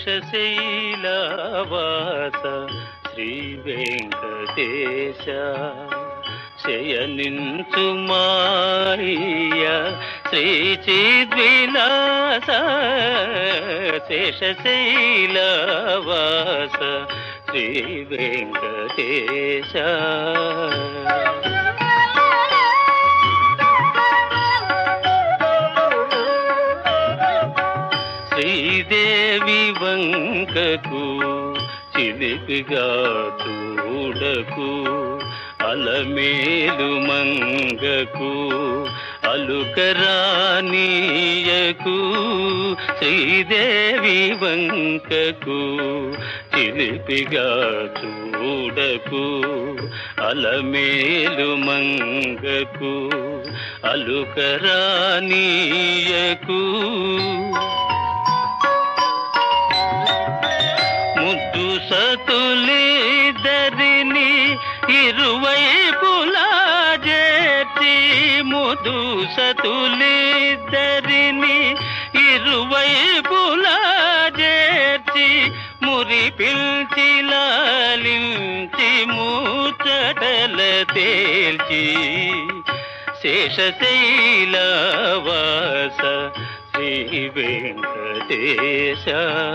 శేషశైలవాస శ్రీ వెంకటేశ శయనించు మాయ శ్రీ చిద్విలాస శేషశైలవాస శ్రీ వెంకటేశ శ్రీదేవి వంకకు చిలిపిగా చూడకు అలమేలు మంగకు అలుకరానీయకు శ్రీదేవి వంకకు చిలిపిగా చూడకు అలమేలు మంగకు అలుకరానీయకు ముద్దు సతులిద్దరిని ఇరువైపులా చేర్చి ముద్దు సతులిద్దరిని ఇరువైపులా చేర్చి మురి పిల్చి లాలించి ముచ్చటల తేల్చి శేషశైలవాస శ్రీ వెంకటేశ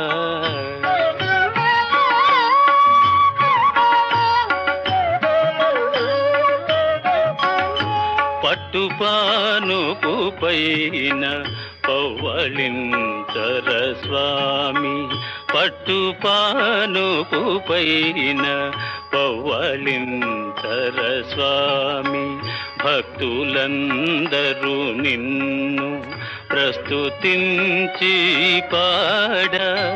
పట్టుపానుపు పైన పవ్వళించర స్వామి పట్టుపానుపు పైన పవ్వళించర స్వామి భక్తులందరూ నిన్ను ప్రస్తుతించి పాడ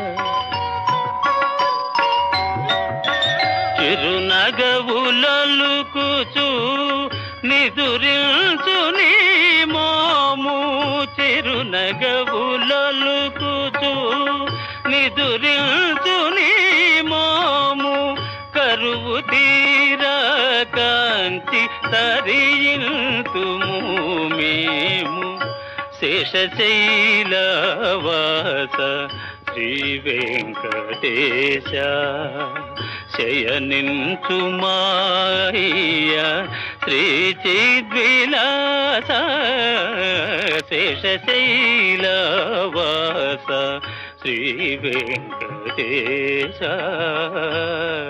చిరునగవులలుకుచు నిదురించు నీ మోము చిరునగవులలుకుచు నిదురించు నీ మోము కరువు తీరా కాంతి తరియింతుము మేము శేషశైలవాస శ్రీ వెంకటేశ శయనించు మాయ శ్రీ చిద్విలాస శేషశైలవాస శ్రీ వెంకటేశ